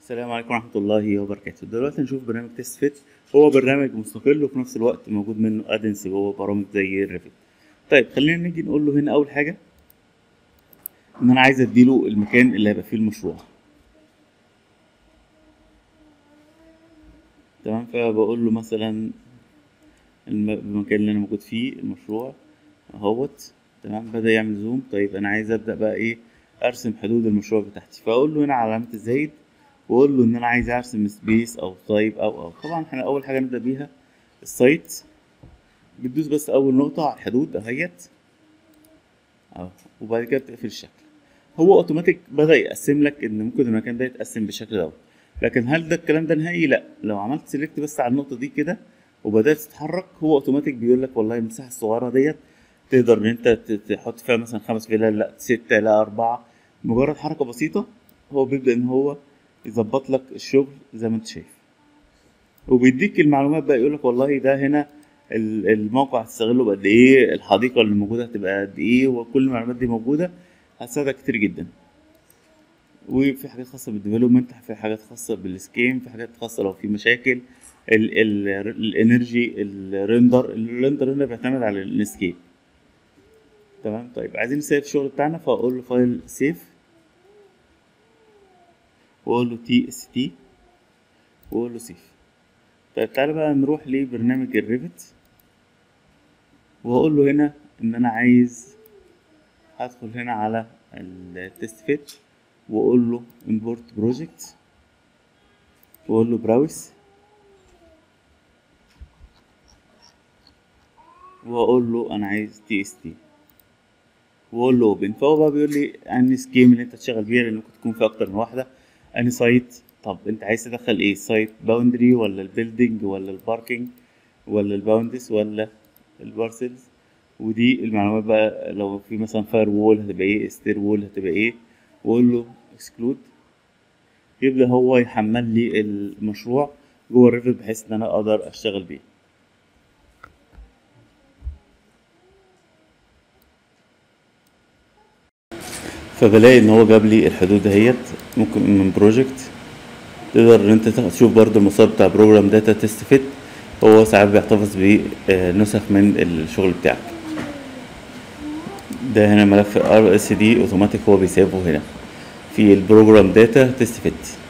السلام عليكم ورحمة الله وبركاته دلوقتي هنشوف برنامج تيست فيت هو برنامج مستقل وفي نفس الوقت موجود منه ادنس جوه برامج زي الريفت طيب خلينا نيجي نقول له هنا اول حاجة ان انا عايز اديله المكان اللي هيبقى فيه المشروع تمام فبقول له مثلا الم- المكان اللي انا موجود فيه المشروع اهوت تمام بدأ يعمل زوم طيب انا عايز ابدأ بقى ايه ارسم حدود المشروع بتاعتي فاقول له هنا على علامة الزايد واقول له ان انا عايز ارسم سبيس او تايب او او طبعا احنا اول حاجه نبدا بيها السايت بتدوس بس اول نقطه على الحدود اهيت اهو وبعد كده بتقفل الشكل هو اوتوماتيك بدا يقسم لك ان ممكن المكان ده يتقسم بالشكل دوت لكن هل ده الكلام ده نهائي لا لو عملت سيلكت بس على النقطه دي كده وبدات تتحرك هو اوتوماتيك بيقول لك والله المساحه الصغيره ديت تقدر ان انت ت- تحط فيها مثلا خمس فيلا لا ستة لا أربعة مجرد حركة بسيطة هو بيبدأ إن هو يظبط لك الشغل زي ما أنت شايف وبيديك المعلومات بقى يقول لك والله ده هنا ال- الموقع هتستغله بقد إيه الحديقة اللي موجودة هتبقى قد إيه وكل المعلومات دي موجودة هتساعدك كتير جدا وفي حاجات خاصة بالديفلوبمنت في حاجات خاصة بالسكيم في حاجات خاصة لو في مشاكل ال ال الانرجي الريندر الريندر هنا بيعتمد على السكيب تمام طيب عايزين نسيف الشغل بتاعنا فاقول له فايل سيف واقول له تي اس تي واقول له سيف طيب تعالى بقى نروح لبرنامج الريفت واقول له هنا ان انا عايز هدخل هنا على التست فيت واقول له import project واقول له براوس واقول له انا عايز تي اس تي واقول له اوبن فهو بقى بيقول لي انهي سكيم اللي انت تشتغل بيها لان ممكن تكون في اكتر من واحده انهي سايت طب انت عايز تدخل ايه سايت باوندري ولا البيلدينج ولا الباركينج ولا الباوندس ولا البارسلز ودي المعلومات بقى لو في مثلا فاير وول هتبقى ايه ستير وول هتبقى ايه واقول له اكسكلود يبدا هو يحمل لي المشروع جوه الريفت بحيث ان انا اقدر اشتغل بيه فبلاقي ان هو جاب لي الحدود دهيت ممكن من بروجكت تقدر ان انت تاخد- تشوف برضو المسار بتاع بروجرام داتا تيست فيت هو ساعات بيحتفظ بنسخ من الشغل بتاعك ده هنا ملف ار اس دي اوتوماتيك هو بيسيبه هنا في البروجرام داتا تيست فيت